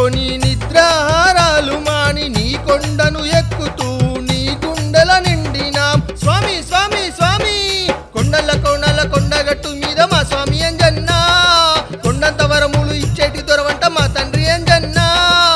నీ నిద్రాహారాలు మాని నీ కొండను ఎక్కుతూ నీ గుండెల నిండినాం స్వామి స్వామి స్వామి కొండల కొండల కొండగట్టు మీద మా స్వామి అంజన్నా కొండంత వరములు ఇచ్చేటి దొరవంట మా తండ్రి అంజన్నా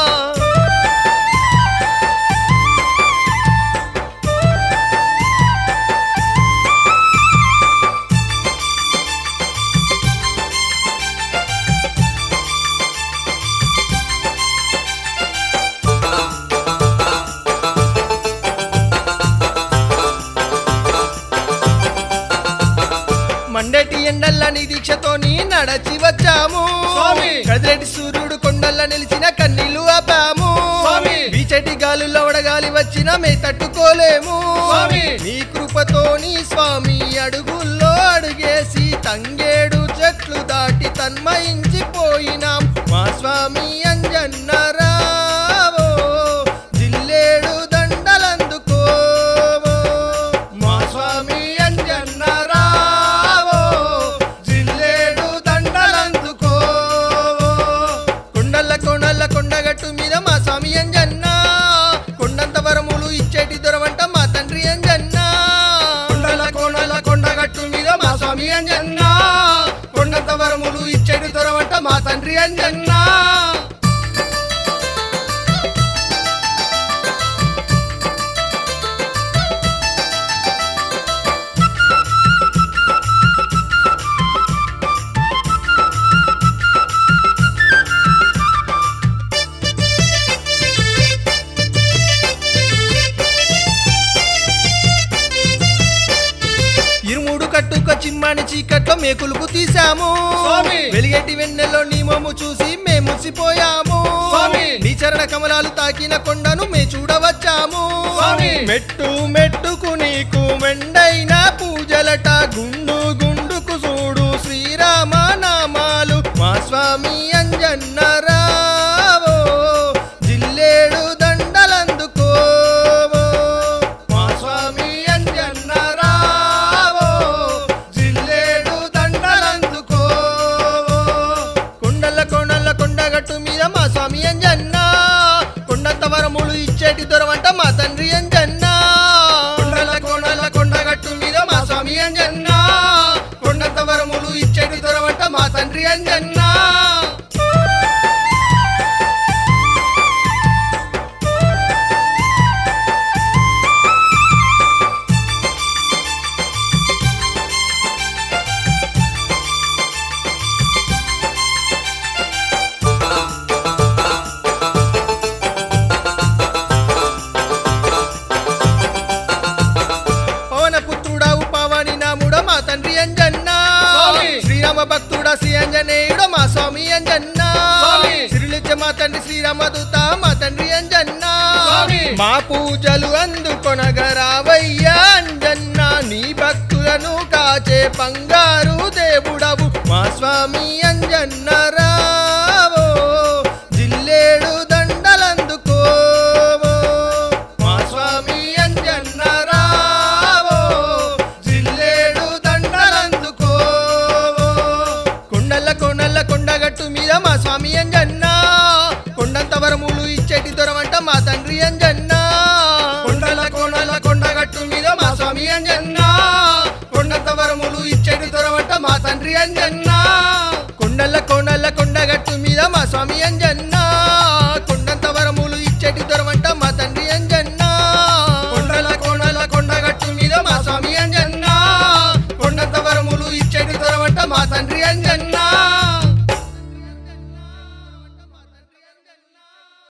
మండేటి ఎండల్లని దీక్షతోని నడచి వచ్చాము స్వామి! కదిరెడ్డి సూర్యుడు కొండల్ల నిలిచిన కన్నీళ్లు ఆపాము స్వామి! వీచటి గాలుల్లో వడగాలి వచ్చిన మే తట్టుకోలేము స్వామి! నీ కృపతోని స్వామి అడుగుల్లో అడుగేసి తంగేడు చెట్లు దాటి తన్మయించిపోయినాం మా స్వామి అంజన్న రావో జిల్లేడు దండలందుకోవో మా స్వామి అంజన్న రావో జిల్లేడు దండలందుకోవో కొండల్ల కొండల్ల కొండగట్టు మీద మా స్వామి అంజన్న కొండంత వరములు ఇచ్చేటి దొరవంట మా తండ్రి అంజన్న కొండల కొండల కొండగట్టు మీద మా స్వామి అంజన్న కొండంత వరములు ఇచ్చేటి దొరవంట మా తండ్రి అంజన్న ఇరుముడు కట్టుక చిమ్మాని చీకట్లో మేకులకు తీసాము స్వామి! వెలిగేటి వెన్నెల్లో నీ మొమ్ము చూసి మేము మురిసిపోయాము స్వామి! నీ చరణ కమలాలు తాకిన కొండను మే చూడవచ్చాము స్వామి! మెట్టు మెట్టుకు నీకు మెండైన పూజలట గుండు గుండుకు చూడు శ్రీరామ నామాలు మా స్వామి అంజన్న రావో జిల్లేడు దండలందుకోవో మా స్వామి అంజన్న రావో జిల్లేడు దండలందుకోవో కొండల కొండల కొండగట్టు మీద మా స్వామి అంజన్న కొండంత వరములు ఇచ్చేటి దొరవంట మా తండ్రి అంజన్న కొండల కొండల కొండగట్టు మీద మా స్వామి అంజన్న కొండంత వరములు ఇచ్చేటి దొరవంట మా తండ్రి అంజన్న పవన పుత్రుడావు పవని నాముడ మా తండ్రి అంజన్న స్వామి! శ్రీరామ భక్తుడా శ్రీ అంజనేయుడు మా స్వామి అంజన్న స్వామి! సిరులిచ్చ మా తండ్రి శ్రీరామదూత మా తండ్రి అంజన్న స్వామి! మా పూజలు అందుకొనగరావయ్యా అంజన్న నీ భక్తులను కాచే బంగారు దేవుడవు మా స్వామి అంజన్న రావో జిల్లేడు దండలందుకోవో మా స్వామి అంజన్న రావో జిల్లేడు దండలందుకోవో కొండల కొండల కొండగట్టు మీద మా స్వామి అంజన్న కొండంత వరములు ఇచ్చేటి దొరవంట మా తండ్రి అంజన్న కొండల కొండల కొండగట్టు మీద మా స్వామి అంజన్న కొండంత వరములు ఇచ్చేటి దొరవంట మా తండ్రి అంజన్న